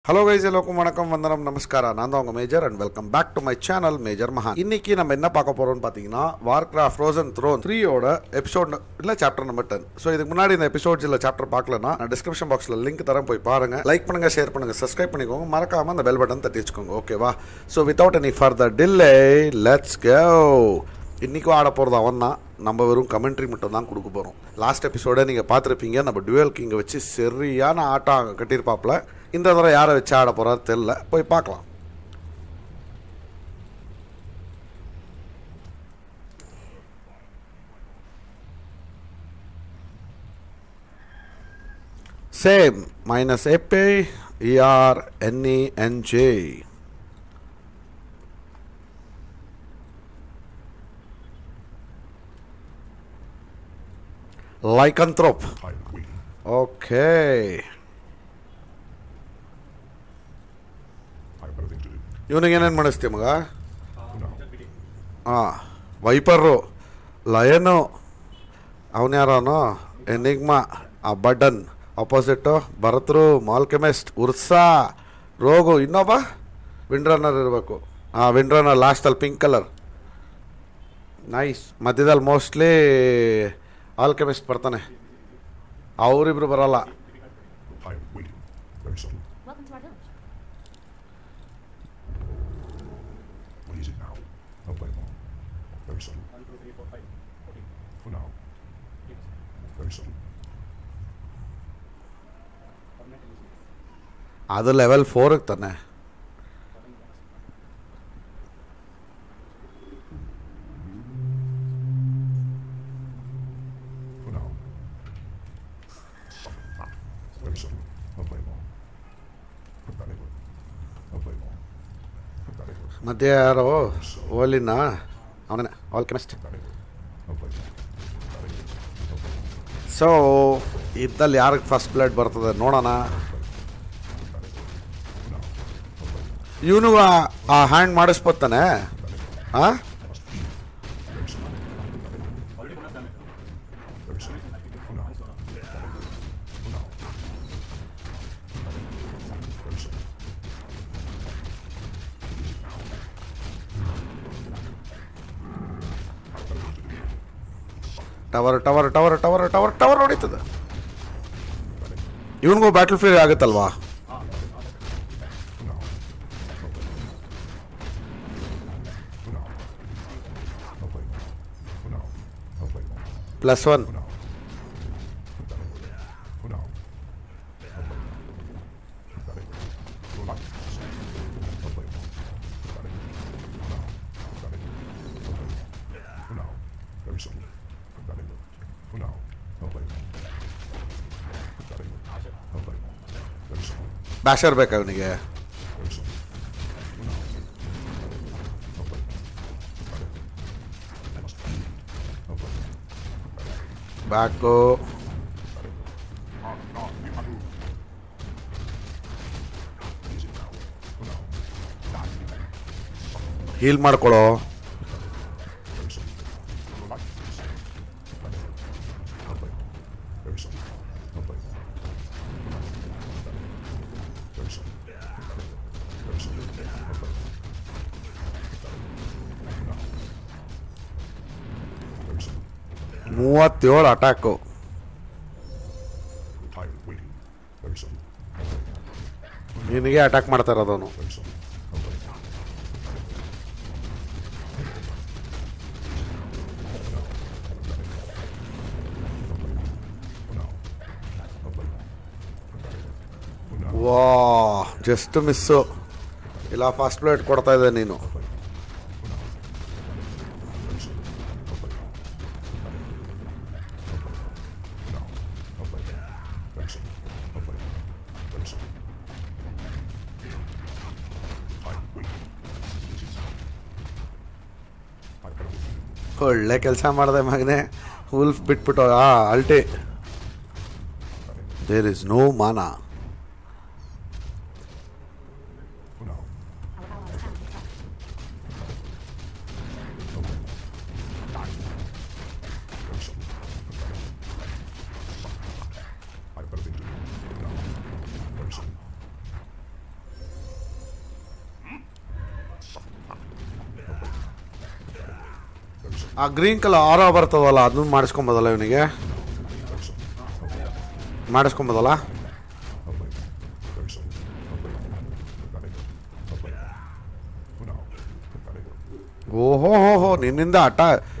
Hello guys எல்லோருக்கும் வணக்கம் வந்தனம் நமஸ்காரம் நான் தான் உங்கள் Major and welcome back to my channel Major Mahan இன்னைக்கு நம்ம என்ன பார்க்க போறோம்னு பார்த்தீங்கன்னா வார்க்ராஃப்ட் ஃப்ரோசன் த்ரோன் த்ரீயோட எபிசோட் இல்லை சாப்டர் நம்பர் டென் ஸோ இதுக்கு முன்னாடி இந்த எபிசோட்ஸ் இல்லை சாப்டர் பார்க்கலனா நான் டிஸ்கிரிப்ஷன் பாக்ஸில் லிங்க் தரேன் போய் பாருங்க லைக் பண்ணுங்க ஷேர் பண்ணுங்க சப்ஸ்கிரைப் பண்ணிக்கோங்க மறக்காம அந்த பெல் பட்டன் தட்டி வச்சுக்கோங்க ஓகேவா so without any further delay let's go இன்றைக்கும் ஆட போகிறது அவன் தான் நம்ம வெறும் கமெண்ட்ரி மட்டும் தான் கொடுக்க போகிறோம் லாஸ்ட் எபிசோட நீங்கள் பார்த்துருப்பீங்க நம்ம டுவெல் கிங்கை வச்சு சரியான ஆட்டம் கட்டியிருப்பாப்புல இந்த தடவை யாரை வச்சு ஆட போகிறாரு தெரில போய் பார்க்கலாம் சேம் மைனஸ் எப்பே இஆர் என்இ என்ஜே lycanthrope I agree. Okay I have better thing to do. ಇವನಿಗೆ ಏನೇನು ಮಾಡಿಸ್ತೀಯ ಮಗ No. ಹಾಂ ವೈಪರು ಲಯನು ಅವನು ಯಾರವನು ಎನಿಗ್ಮಾ ಆ ಬಟನ್ ಅಪೋಸಿಟ್ಟು ಭರತ್ರು ಮಾಲ್ಕೆಮೆಸ್ಟ್ ಉರ್ಸಾ ರೋಗು ಇನ್ನೊಬ್ಬ ವಿಂಡ್ರನ್ನರ್ ಇರಬೇಕು ಹಾಂ ವಿಂಡ್ರನ್ನರ್ ಲಾಸ್ಟಲ್ಲಿ ಪಿಂಕ್ ಕಲರ್ ನೈಸ್ ಮಧ್ಯದಲ್ಲಿ ಮೋಸ್ಟ್ಲಿ ಆಲ್ಕೆಮಿಸ್ಟ್ ಬರ್ತಾನೆ ಅವರಿಬ್ರು ಬರಲ್ಲ I am waiting. Very subtle. Welcome to our village. What is it now? I'll play along. Very subtle. For now. Very subtle. ಅದು level ಫೋರಿಗೆ ತಾನೆ For now. Very subtle. I'll play along. Pathetically. I'll play along. Pathetically. ಮಧ್ಯೆ ಯಾರು ಓಲಿನ ಅವನೇ Alchemist Pathetically. I'll play along. Pathetically. I'll play along. So ಇದ್ದಲ್ಲಿ ಯಾರಿಗೆ first blood ಬರ್ತದೆ ನೋಡೋಣ ಇವನು ಆ ಹ್ಯಾಂಡ್ ಮಾಡಿಸ್ಬೋತಾನೆ ಹಾಂ Very subtle. For now. For now. Very subtle. Tower tower tower tower tower tower ಹೊಡಿತದೆ ಇವನಿಗೂ ಬ್ಯಾಟಲ್ ಫೀಲ್ ಆಗುತ್ತಲ್ವಾ For now. For now. I'll play along. For now. I'll play along. Plus one For now. For now. I'll play along. Pathetically. For now. I'll play along. Pathetically. For now. Pathetically. I'll play along. For now. Very subtle. Pathetically. For now. I'll play along. Pathetically. I'll play along. Very subtle. Basher ಬೇಕಾ ಇವನಿಗೆ Very subtle. For now. I'll play along. Pathetically. I must be. I'll play along. Back Easy now. For now. Heal ಮಾಡ್ಕೊಳ್ಳೋ Very subtle. For life. I'll play along. Very subtle. I'll play along. Very subtle. Very subtle. I'll play along. For now. Very subtle. ಮೂವತ್ತೇಳು attack Tired waiting. Very subtle. ನಿನಗೆ attack ಮಾಡ್ತಾ ಇರೋದವನು Very subtle. I'll play along. For now. I'll play along. For now. ವಾ just miss ಇಲ್ಲ first blood ಕೊಡ್ತಾ ಇದೆ ನೀನು ಒಳ್ಳೆ ಕೆಲಸ ಮಾಡಿದೆ ಮಗನೇ ಉಲ್ಫ್ ಬಿಟ್ಬಿಟ್ಟು ಆ ulti there is no mana Our allies found the attack. I have better thing to do. Now. Very soon. ಆ ಗ್ರೀನ್ ಕಲರ್ ಆರ ಬರ್ತದಲ್ಲ ಅದನ್ನ ಮಾಡಿಸ್ಕೊಬೋದಲ್ಲ ಇವನಿಗೆ ಮಾಡಿಸ್ಕೊಬೋದಲ್ಲ ಓಹೋ ಹೋ ಹೋ ನಿನ್ನಿಂದ ಆಟ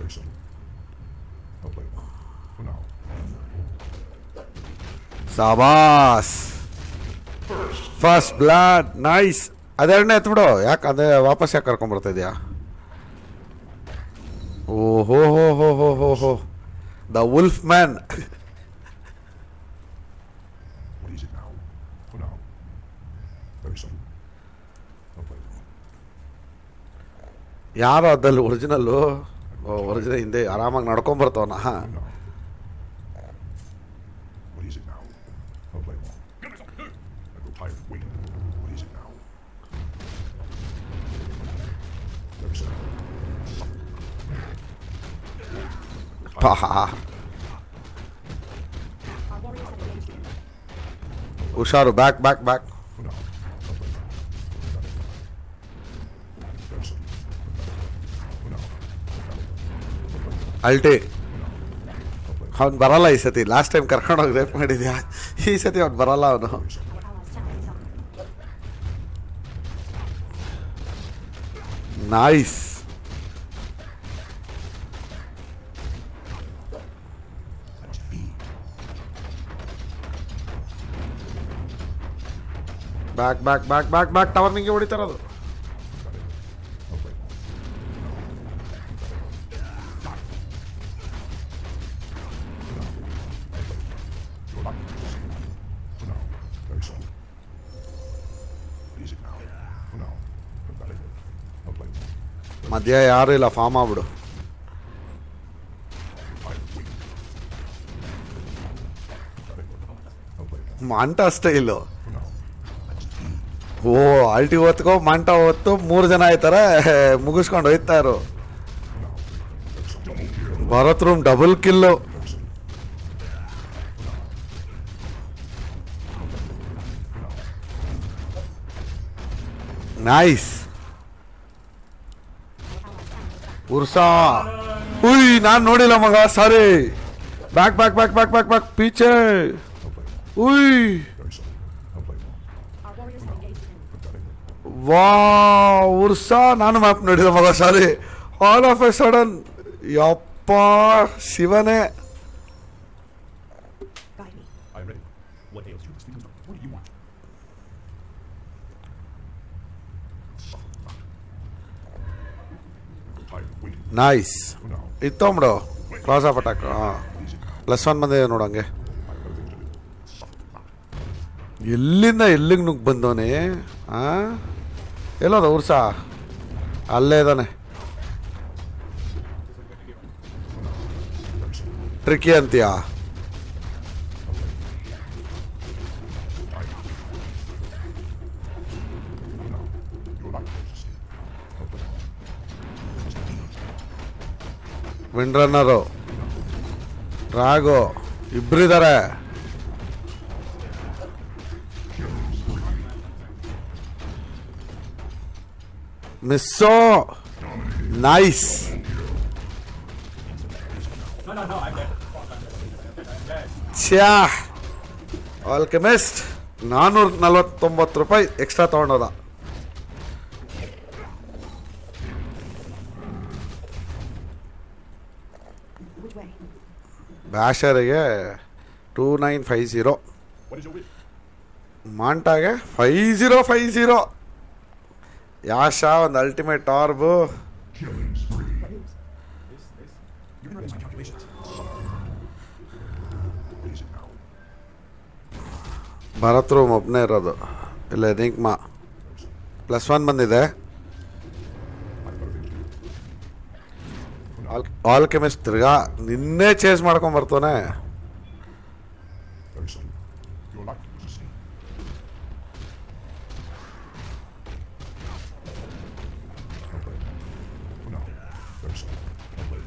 ಸಾಬಾಸ್ ಫಸ್ಟ್ ಬ್ಲಾಡ್ ನೈಸ್ ಅದೆರಡನೇ ಎತ್ಬಿಡು ಯಾಕೆ ಅದೇ ವಾಪಸ್ ಯಾಕೆ ಕರ್ಕೊಂಬರ್ತಾ ಇದೆಯಾ ಓಹೋ ಹೋ ಹೋ ಹೋ ಹೋ ಹೋ the wolf man What is it now? Oh no. Very soon. Okay. ಯಾರು ಅದಲ್ಲಿ ಒರಿಜಿನಲ್ಲು ಒರಿಜಿನಲ್ ಹಿಂದೆ ಆರಾಮಾಗಿ ನಡ್ಕೊಂಬರ್ತಾವನ No. What is it now? I'll play along. I grow tired of waiting. What is it now? Very soon. ಪಾ Our warriors have engaged him. ಹುಷಾರು back back back Oh no. I'll play along. Very soon. Oh no. Ulti ಅವ್ನು ಬರಲ್ಲ ಈ ಸತಿ last time ಕರ್ಕೊಂಡೋಗಿ rape ಮಾಡಿದ್ಯಾ ಈ ಸತಿ ಅವ್ನು ಬರಲ್ಲ ಅವನು Our allies' tower is up. Nice That's me. Back back back back back tower ನಿಂಗೆ ಹೊಡಿತಾರದು I'll play along. You're not Oh no. Very soon. What is it now? Oh no. Pathetic. I'll play along. ಮಧ್ಯ ಯಾರು ಇಲ್ಲ farm ಆಗ್ಬಿಡು Tired of waiting. Pathetic. I'll play along. Manta ಅಷ್ಟೇ ಇಲ್ಲು Oh no. ಓ ಅಲ್ಟಿ ಹೊತ್ಕೋ ಮಂಟ ಹೊತ್ತು ಮೂರು ಜನ ಆಯ್ತಾರೆ ಮುಗಿಸ್ಕೊಂಡು ಹೋಯ್ತಾರು Bharat room double kill nice Ursa ಉಯ್ ನಾನು ನೋಡಿಲ್ಲ ಮಗ sorry back back back back back back ಪೀಚೆ ಉಯ್ Very soon. I'll play along. Our warriors have engaged him. Pathetic. ವಾ ಉರ್ಸಾ ನಾನು ಮ್ಯಾಪ್ ನೋಡಿದ ಮಗ sorry all of a sudden ಯಪ್ಪ ಶಿವನೇ Guide me. I'm ready. What ails you? Speak up. What do you want? Tired of waiting. Nice Oh no. ಇತ್ತೊಂಬಿಡು class of attack ಹಾಂ Easy now. Plus one ಬಂದಿದೆ ನೋಡಂಗೆ I've got a thing to do. ಎಲ್ಲಿಂದ ಎಲ್ಲಿಗೆ ನುಗ್ಗಿ ಬಂದವನೇ ಹಾಂ ಎಲ್ಲೋದ Ursa ಅಲ್ಲೇ ಇದ್ದಾನೆ ಟ್ರಿಕಿ ಅಂತೀಯಾ You're not supposed to see. I'll play along. Windrunner rogue ಇಬ್ಬರಿದ್ದಾರೆ ಮಿಸ್ಸೋ ನೈಸ್ ಛ್ಯಾ ಆಲ್ಕೆಮಿಸ್ಟ್ ನಾನ್ನೂರ ನಲ್ವತ್ತೊಂಬತ್ತು ರೂಪಾಯಿ ಎಕ್ಸ್ಟ್ರಾ ತೊಗೊಂಡೋದ Which way? ಬ್ಯಾಷರಿಗೆ two nine five zero What is your wish? ಮಾಂಟಾಗೆ five zero five zero Yasha ಒಂದು ultimate orb Killing spree. You're not my calculations. What is it now? Bharat room ಒಬ್ಬನೇ ಇರೋದು ಇಲ್ಲ ನಿಂಕ್ಮಾ ಪ್ಲಸ್ ಒನ್ ಬಂದಿದೆ I've got a thing to do. Alchemist ತಿರ್ಗಾ ನಿನ್ನೆ chase ಮಾಡ್ಕೊಂಡ್ ಬರ್ತಾನೆ Very soon. You're not supposed to see. I'll play. Oh no. Very soon. I'll play.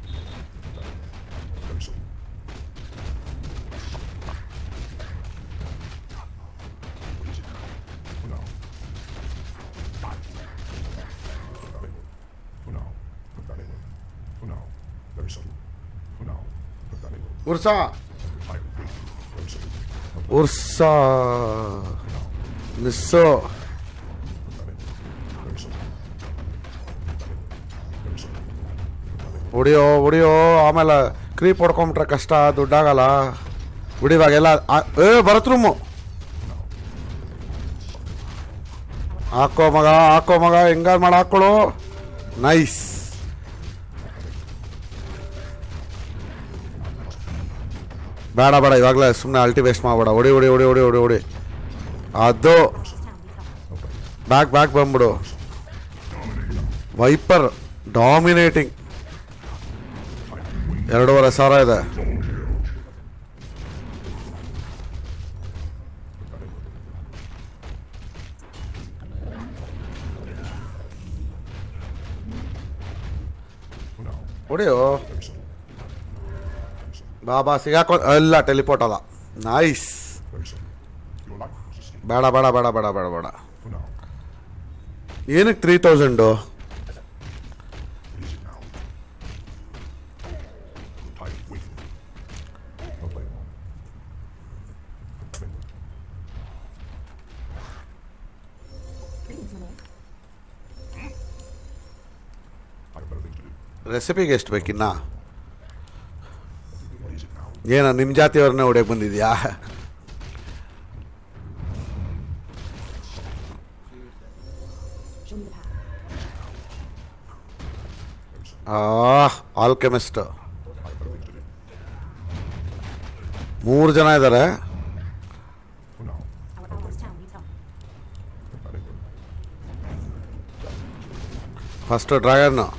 Very soon. What is it now? Oh no. Die. Pathetic. Oh no. Pathetic. Oh no. Ursa I wait. Closer. Ursa miss Closer. Closer. ಹೊಡಿಯೋ ಹೊಡಿಯೋ ಆಮೇಲೆ creep ಹೊಡ್ಕೊಂಬಿಟ್ರೆ ಕಷ್ಟ ದುಡ್ಡಾಗಲ್ಲ ಹೊಡಿವಾಗೆಲ್ಲ ಆ- ಏ ಬರತ್ರುಮು ಹಾಕೋ ಮಗ ಹಾಕೋ ಮಗ ಹೆಂಗಾರು ಮಾಡಿ ಹಾಕೊಳ್ಳು ನೈಸ್ ಬೇಡ ಬೇಡ ಇವಾಗಲೇ ಸುಮ್ಮನೆ ಅಲ್ಟಿ ವೇಸ್ಟ್ ಮಾಡಬೇಡ ಹೊಡಿ ಹೊಡಿ ಹೊಡಿ ಹೊಡಿ ಹೊಡಿ ಹೊಡಿ ಅದು This town we come. Back back ಬಂದ್ಬಿಡು ವೈಪರ್ ಡಾಮಿನೇಟಿಂಗ್ ಎರಡೂವರೆ ಸಾವಿರ ಇದೆ No. ಹೊಡಿಯೋ Closer. ಬಾಬಾ ಸಿಗಾಕೊ ಎಲ್ಲ ಟೆಲಿಪೋರ್ಟ್ ಅದ nice Closer. Your life is a steal. ಬೇಡ ಬೇಡ ಬೇಡ ಬೇಡ ಬೇಡ ಬೇಡ For now. ಏನಕ್ಕೆ three thousand Easy now. Time waiting. No play along. Coming. Greetings, my lord. I have better things to do. ರೆಸಿಪಿಗೆ ಎಷ್ಟು ಬೇಕಿನ್ನ Easy now. ಏನ ನಿಮ್ಮ ಜಾತಿಯವ್ರನ್ನೇ ಹೊಡಿಯಕ್ಕೆ ಬಂದಿದ್ಯಾ Show me the path. ಆ Alchemist I have better things to do. ಮೂರು ಜನ ಇದ್ದಾರೆ For now. Our allies' town needs help. Coming. First dragon Our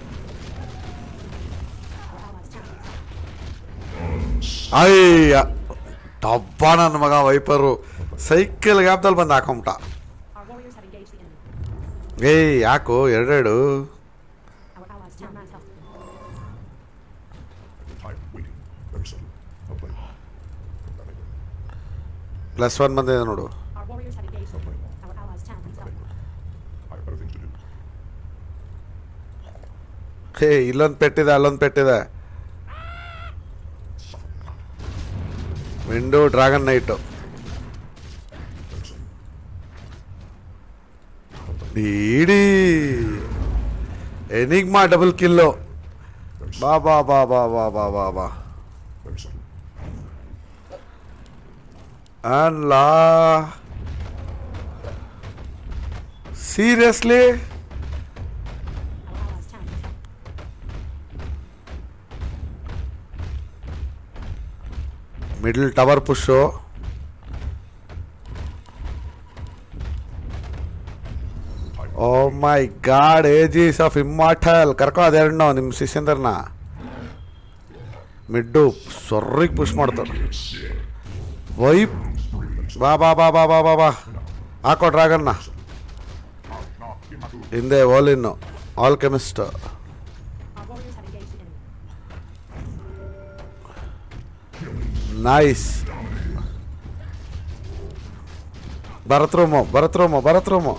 allies' town needs help. ಅಯ್ಯ ಡಬ್ಬ ನನ್ನ ಮಗ ವೈಪರು ಸೈಕಲ್ ಗ್ಯಾಪ್ದಲ್ಲಿ ಬಂದು ಹಾಕೊಂಬಿಟ್ಟ Our warriors have engaged the enemy. ಏಯ್ ಯಾಕೋ ಎರಡೆರಡು Our allies' town needs help. Time waiting. Very subtle. No play along. Coming. Plus one ಬಂದಿದೆ ನೋಡು Our warriors have engaged the enemy. Our allies' town needs help. I have better things to do. ಹೇ ಇಲ್ಲೊಂದು ಪೆಟ್ಟಿದೆ ಅಲ್ಲೊಂದು ಪೆಟ್ಟಿದೆ ವಿಂಡೋ dragon knight ಇಡೀ Enigma double kill ಬಾ ಬಾ ಬಾ ಬಾ ಬಾ ಬಾ ಬಾ ಬಾ Very subtle. ಅಲ್ಲ seriously Our allies' town needs help. Middle tower push oh my god aegis of immortal ಕರ್ಕೋ ಅದೆರಡು ನಿಮ್ಮ ಶಿಷ್ಯಂದ್ರನ್ನ ಮಿಡ್ಡು ಸೊರ್ರಿಗೆ ಪುಷ್ ಮಾಡ್ತಾರೆ ವೈಪ್ ಬಾ ಬಾ ಬಾ ಬಾ ಬಾ ಬಾ ಬಾ ಹಾಕೋ ಡ್ರ್ಯಾಗನ್ನ ಹಿಂದೆ ಓಲಿನ್ನು Alchemist Our warriors have engaged the enemy. Nice Bharat room Bharat room Bharat room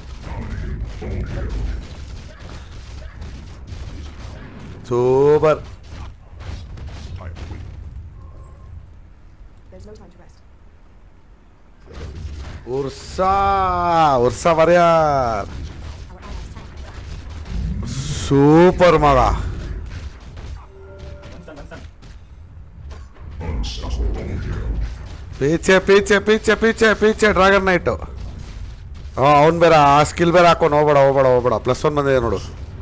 super Time waiting. There's no time to rest. Ursa Ursa ಬರ್ಯಾರ್ Our allies' town needs help. Super ಮಗ ಪೀಚೆ ಪೀಚೆ ಪೀಚೆ ಪೀಚೆ ಪೀಚೆ ಡ್ರ್ಯಾಗನ್ ನೈಟು ಹಾಂ ಅವ್ನು ಬೇರೆ ಆ ಸ್ಕಿಲ್ ಬೇರೆ ಹಾಕೊಂಡು ಹೋಗ್ಬೇಡ ಹೋಗ್ಬೇಡ ಹೋಗ್ಬೇಡ ಪ್ಲಸ್ ಒನ್ ಬಂದಿದೆ ನೋಡು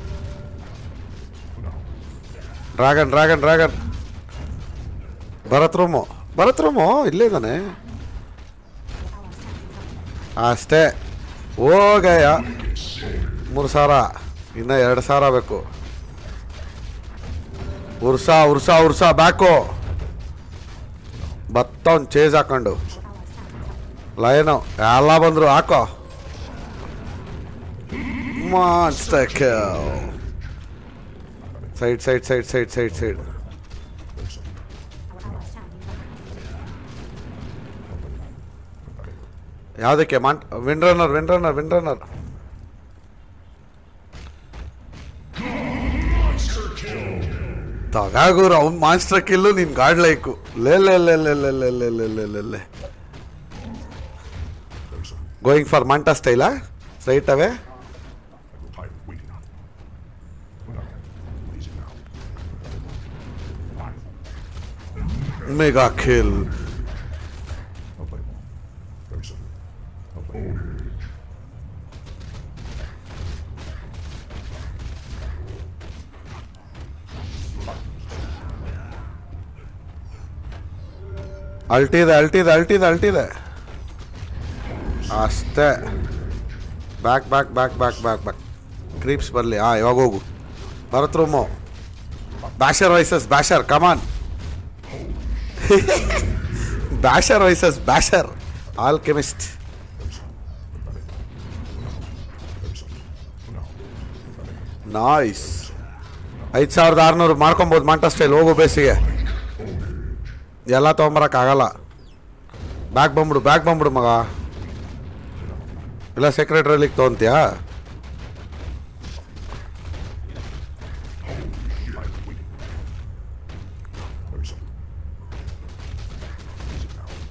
dragon dragon dragon Bharat room Bharat room ಇಲ್ಲೇ ಇದ್ದಾನೆ Our allies' town needs help. ಅಷ್ಟೇ ಹೋಗಯ್ಯ ಮೂರು ಸಾವಿರ ಇನ್ನು ಎರಡು ಸಾವಿರ ಬೇಕು ಉರ್ಸ ಉರ್ಸ ಉರ್ಸ ಬ್ಯಾಕು ಬತ್ತವನ್ ಚೇಜ್ ಹಾಕೊಂಡು Our allies' town needs help. Lane ಎಲ್ಲ ಬಂದರು ಹಾಕೋ monster side side side side side side Our allies' town needs help. ಯಾವುದಕ್ಕೆ ಮಾಂಟ್ Windrunner Windrunner Windrunner ತಗಾಗುರು ಅವ್ನ್ ಮಾಸ್ಟರ್ ಕಿಲ್ಲು ನೀನ್ ಗಾಡ್ ಲೈಕು ಲೇ ಲೇ ಲೇ ಲೇ ಲೇ ಲೇ ಲೇ ಲೇ ಲೇ ಲೇ ಲೇ There's a going for manta ಸ್ಟೈಲಾ straight away I grow tired of waiting on. Well, now, easy now. Fine. Mega kill I'll play more. Very soon. I'll play more. ಅಲ್ಟಿದೆ ಅಲ್ಟಿದೆ ಅಲ್ಟಿದೆ ಅಲ್ಟಿದೆ ಅಷ್ಟೇ back back back back back back creeps ಬರಲಿ ಹಾಂ ಇವಾಗ ಹೋಗು ಭರತ್ ರೂಮು ಬ್ಯಾಷರ್ ವೈಸಸ್ ಬ್ಯಾಷರ್ ಕಮಾನ್ ಬ್ಯಾಷರ್ ವೈಸಸ್ ಬ್ಯಾಷರ್ ಆಲ್ ಕೆಮಿಸ್ಟ್ ನಾಯ್ಸ್ ಐದು ಸಾವಿರದ ಆರುನೂರು ಮಾಡ್ಕೊಬೋದು ಮಾಂಟ ಸ್ಟೈಲ್ ಹೋಗು ಬೇಸಿಗೆ ಎಲ್ಲ ತೊಗೊಂಬರಕ್ಕಾಗಲ್ಲ ಬ್ಯಾಗ್ ಬಂದ್ಬಿಡು ಬ್ಯಾಗ್ ಬಂದ್ಬಿಡು ಮಗ ಇಲ್ಲ ಸೆಕ್ರೆಟ್ರಿಲಿಗೆ ತೊಗೊಂತೀಯಾ Very soon. Easy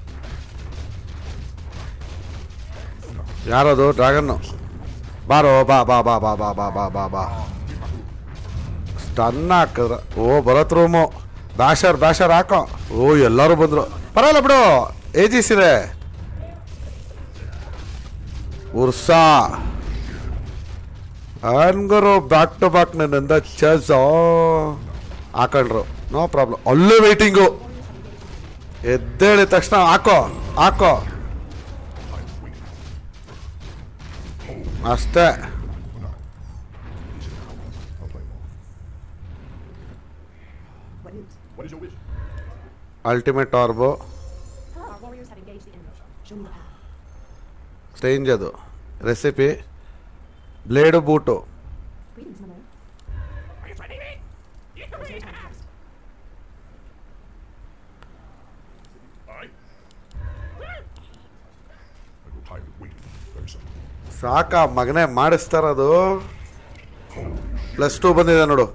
now. ಯಾರದು ಡ್ರ್ಯಾಗನ್ನು ಬಾರೋ ಬಾ ಬಾ ಬಾ ಬಾ ಬಾ ಬಾ ಬಾ ಬಾ ಬಾ ಸ್ಟನ್ ಹಾಕಿದ್ರ ಓ ಬರತ್ ರೂಮು ಬ್ಯಾಷರ್ ಬ್ಯಾಷರ್ ಹಾಕೋ ಓ ಎಲ್ಲರೂ ಬಂದರು ಪರವಾಗಿಲ್ಲ ಬಿಡು ಏಜಿಸ್ ಇದೆ ಉರ್ಸಾ ಹಂಗರು ಬ್ಯಾಕ್ ಟು ಬ್ಯಾಕ್ ನನ್ನಿಂದ ಚಸ್ ಹಾಕೊಂಡ್ರು ನೋ ಪ್ರಾಬ್ಲಮ್ ಅಲ್ಲೇ ವೆಯ್ಟಿಂಗು ಎದ್ದೇಳಿದ ತಕ್ಷಣ ಹಾಕೋ ಹಾಕೋ ಅಷ್ಟೇ I'll play more. What news? What is your wish? Ultimate orb Our warriors have engaged the enemy. Show me the path. ಸ್ಟೇಂಜ್ ಅದು recipe blade boot Greetings, my lord. Are you threatening me? There's no time to rest. I. I grow tired of waiting. Very soon. ಸಾಕ ಮಗನೇ ಮಾಡಿಸ್ತಾರದು plus two ಬಂದಿದೆ ನೋಡು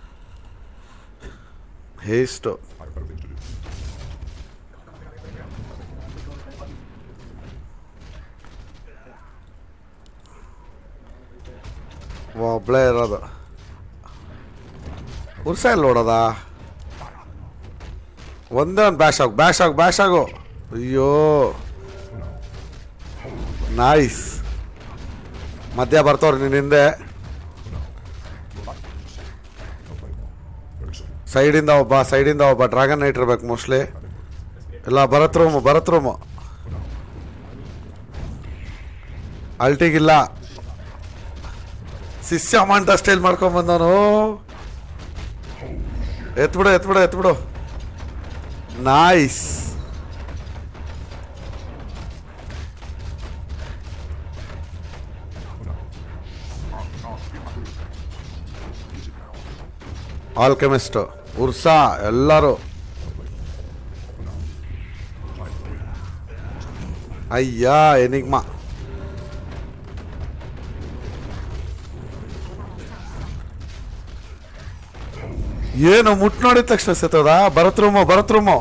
ಹೇಸ್ಟು I have better things to do. ಒಬ್ಳೇ ಇರೋದು ಉರ್ಸ ಎಲ್ಲಿ ನೋಡೋದ ಒಂದೇ ಒಂದು ಬ್ಯಾಶ್ ಆಗು ಬ್ಯಾಶ್ ಆಗು ಬ್ಯಾಶ್ ಆಗು ಅಯ್ಯೋ ನಾಯ್ಸ್ ಮಧ್ಯ ಬರ್ತವ್ರು ನಿನ್ನ ಹಿಂದೆ I'll play more. Very soon. ಸೈಡಿಂದ ಒಬ್ಬ ಸೈಡಿಂದ ಒಬ್ಬ ಡ್ರ್ಯಾಗನ್ ನೈಟ್ ಇರ್ಬೇಕು ಮೋಸ್ಟ್ಲಿ ಇಲ್ಲ ಭರತ್ ರೂಮು ಭರತ್ ರೂಮು ಅಲ್ಟಿಗಿಲ್ಲ ಶಿಷ್ಯ ಮಂಟ ಸ್ಟೈಲ್ ಮಾಡ್ಕೊಂಡ್ ಬಂದವನು ಎತ್ಬಿಡು ಎತ್ಬಿಡು ಎತ್ಬಿಡು ನಾಯ್ಸ್ ಆಲ್ಕೆಮಿಸ್ಟು ಉರ್ಸಾ ಎಲ್ಲರೂ ಅಯ್ಯ ಎನಿಗ್ಮಾ ಏನು ಮುಟ್ ನೋಡಿದ ತಕ್ಷಣ ಸತ್ತದ ಭರತ್ ರೂಮು ಭರತ್ ರೂಮು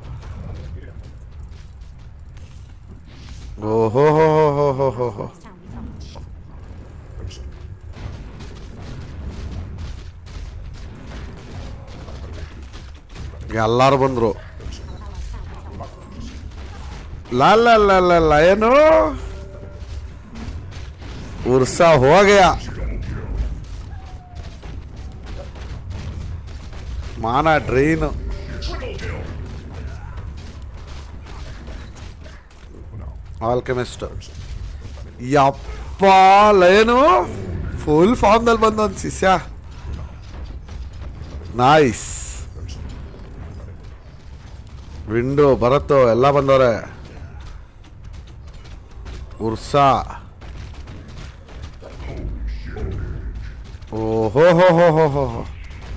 ಓಹೋ ಹೋ ಹೋ ಹೋ ಹೋ ಹೋ This town needs help. Very soon. ಎಲ್ಲಾರು ಬಂದ್ರು Our allies' town needs help. ಲಾ ಲಾ ಲಾ ಲಾ ಲಾ ಏನು ಉರ್ಸ ಹೋಗಯ ಮಾನ ಡ್ರೈನು ಆಲ್ಕೆಮಿಸ್ಟ್ ಯಪ್ಪ ಲಯನು ಫುಲ್ ಫಾರ್ಮ್ದಲ್ಲಿ ಬಂದೊಂದು ಶಿಷ್ಯ ನಾಯ್ಸ್ ವಿಂಡೋ ಭರತ್ತು ಎಲ್ಲ ಬಂದವ್ರೆ ಉರ್ಸಾ ಓಹೋ ಹೋ ಹೋ ಹೋ ಹೋ ಹೋ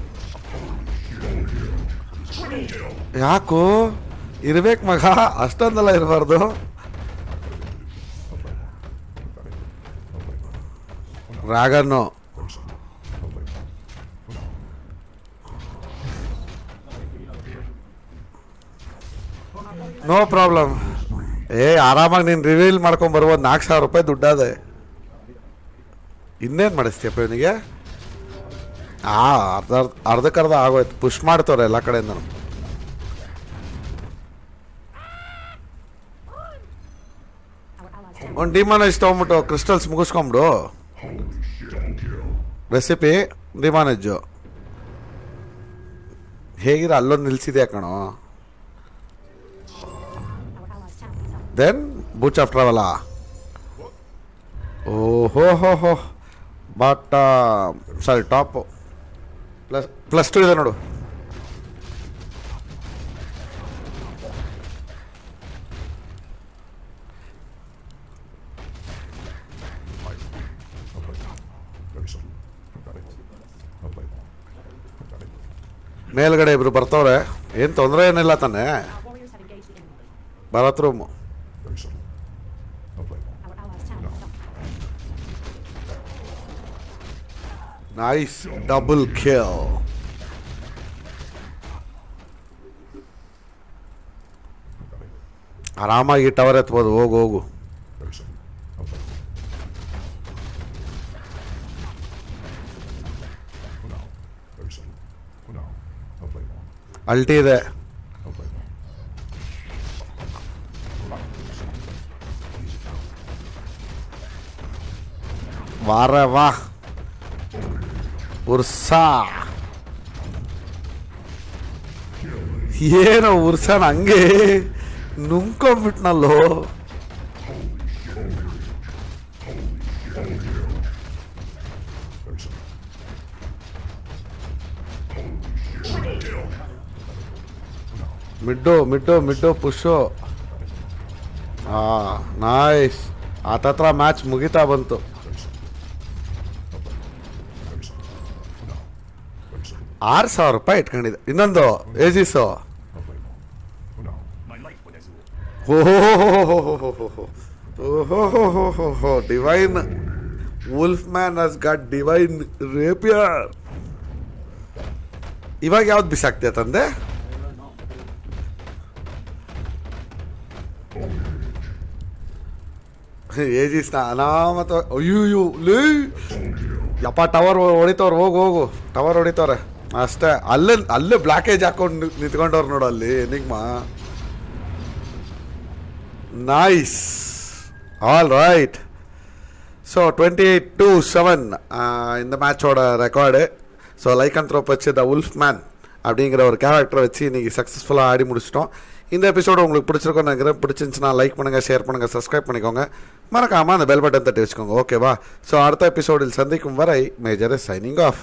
ಯಾಕೋ ಇರ್ಬೇಕು ಮಗ ಅಷ್ಟೊಂದೆಲ್ಲ ಇರಬಾರ್ದು ರಾಗನ್ನು ನೋ ಪ್ರಾಬ್ಲಮ್ ಏ ಆರಾಮಾಗಿ ನೀನು ರಿವೀಲ್ ಮಾಡ್ಕೊಂಡ್ ಬರ್ಬೋದು ನಾಲ್ಕು ಸಾವಿರ ರೂಪಾಯಿ ದುಡ್ಡಾದೆ ಇನ್ನೇನು ಮಾಡಿಸ್ತೀಯಪ್ಪ ಇವನಿಗೆ ಆ ಅರ್ಧ ಅರ್ಧಕ್ಕರ್ಧ ಆಗೋಯ್ತು ಪುಷ್ ಮಾಡ್ತವ್ರೆ ಎಲ್ಲ ಕಡೆಯಿಂದ Our allies have ಒಂದು ಡಿಮಾನೇಜ್ ತೊಗೊಂಬಿಟ್ಟು ಕ್ರಿಸ್ಟಲ್ಸ್ ಮುಗಿಸ್ಕೊಂಬಿಡು ರೆಸಿಪಿ ಡಿಮಾನೇಜು ಹೇಗಿರ ಅಲ್ಲೊಂದು ನಿಲ್ಸಿದ್ಯಾ ಕಣೋ our allies town is up. Then boots of ಟ್ರಾವೆಲಾ ಓಹೋ ಹೋ ಹೋ ಬಟ್ ಸಾರಿ ಟಾಪು ಪ್ಲಸ್ ಪ್ಲಸ್ ಟು ಇದೆ ನೋಡು I'll play now. Very subtle. Got it. I'll play more. Got it. ಮೇಲ್ಗಡೆ ಇಬ್ರು ಬರ್ತವ್ರೆ ಏನು ತೊಂದರೆ ಏನಿಲ್ಲ ತಾನೆ Our warriors have engaged the enemy. ಬರತ್ ರೂಮು Very subtle. I'll play more. Our allies town is up. Nice double kill Got it. ಆರಾಮಾಗಿ tower ಎತ್ಬೋದು ಹೋಗು ಹೋಗು Very subtle. I'll play more. For now. Very subtle. For now. I'll play more. ಅಲ್ಟಿ ಇದೆ I'll play more. ವಾರ ವಾ Ursa ಏನೋ ಉರ್ಸನ ಹಂಗೆ ನುಂಗ್ಕೊಂಬಿಟ್ನಲ್ಲೋ Very subtle. Mid mid mid push ಹಾ ನಾಯ್ಸ್ ಆತತ್ರ ಮ್ಯಾಚ್ ಮುಗಿತಾ ಬಂತು Very subtle. For now. Very subtle. ಆರು ಸಾವಿರ ರೂಪಾಯಿ ಇಟ್ಕೊಂಡಿದೆ ಇನ್ನೊಂದು aegis I'll play more. For now. ಓಹೋ divine wolf man has got divine rapier ಇವಾಗ ಯಾವ್ದು ಬಿಸಾಕ್ತೀಯ ತಂದೆ ಏಜಿಸ್ನ ಅನಾಮತ ಅಯ್ಯೋ ಲೇ ಯಪ್ಪ ಟವರ್ ಹೊಡಿತವ್ರು ಹೋಗು ಹೋಗು ಟವರ್ ಹೊಡಿತವ್ರೆ ಅಷ್ಟೇ ಅಲ್ಲೇ ಅಲ್ಲೇ ಬ್ಲಾಕೇಜ್ ಹಾಕೊಂಡು ನಿಂತ್ಕೊಂಡವ್ರು ನೋಡು ಅಲ್ಲಿ Enigma nice all right so twenty two seven இந்த மேட்சோட ரெக்கார்டு ஸோ லைக் அண்ட் த்ரோப் வச்சு த உல்ஃப் மேன் அப்படிங்கிற ஒரு கேரக்டரை வச்சு இன்னைக்கு சக்ஸஸ்ஃபுல்லாக ஆடி முடிச்சிட்டோம் இந்த எபிசோடு உங்களுக்கு பிடிச்சிருக்கோம் நினைக்கிறேன் பிடிச்சிருந்துச்சுன்னா லைக் பண்ணுங்கள் ஷேர் பண்ணுங்கள் சப்ஸ்கிரைப் பண்ணிக்கோங்க மறக்காமல் அந்த பெல் பட்டன் தட்டி வச்சுக்கோங்க ஓகேவா ஸோ அடுத்த எபிசோடில் சந்திக்கும் வரை மேஜர் சைனிங் ஆஃப்